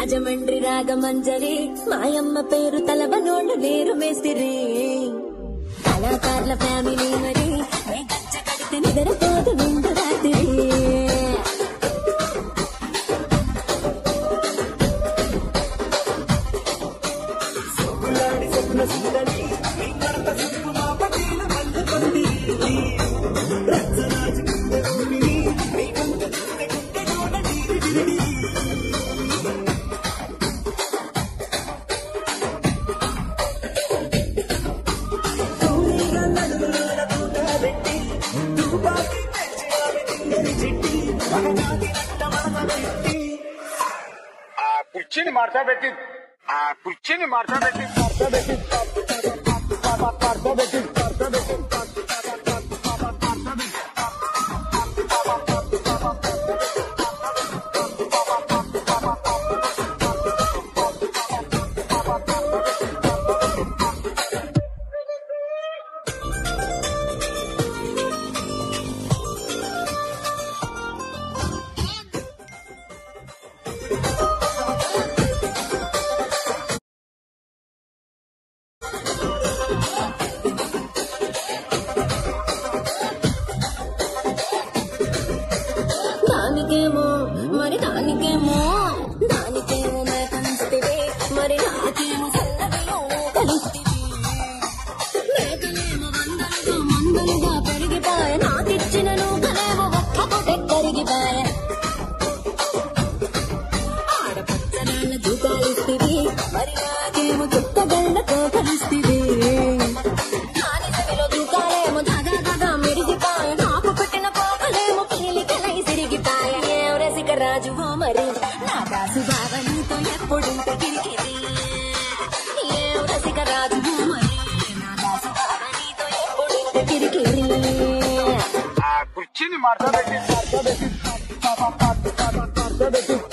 రాజమండ్రి రాగమంజరి మాయమ్మ పేరు తలవనోళ్ళు లేరు మేస్తిరి కళాకారుల ఫ్యామిలీ మరి నీ గజ్జ కడితే నిద్రపోదు నిండు రాత్రి ఆ కుర్చీని మార్చబెట్టి ఆ కుర్చీని మార్చబెట్టి మార్చబెట్టి మార్చబెట్టి మార్చబెట్టి దానికేమో మరి దానికేమో దానికేమో మేకనిస్తే మరి నాకేమో సన్నదిలో కలిస్తే మేకలేమో వందలుగా మందలుగా పెరిగిపాయ నాకిచ్చిన నూకలేమో ఒక్కటే కరిగిపాయ ఆడపచ్చనాళ్ళ దూకాలిస్తుంది మరి నాకేమో చుక్కగళ్ళతో కలిస్తుంది నాని చెవిలో దూకాలేమో దగా దగా మెరిగిపాయ నాకు పెట్టిన పోకలేమో పీలికలై సిరిగిపాయ ఏం రసిక రాజు ఓ మరి నా దాసు బావ నీతో ఎప్పుడుంటే కిరికిరి ఏం రసిక రాజు ఓ మరి నా దాసు బావ నీతో ఎప్పుడుంటే కిరికిరి ఆ కుర్చీని మార్చబెట్టి మార్చబెట్టి మార్చబెట్టి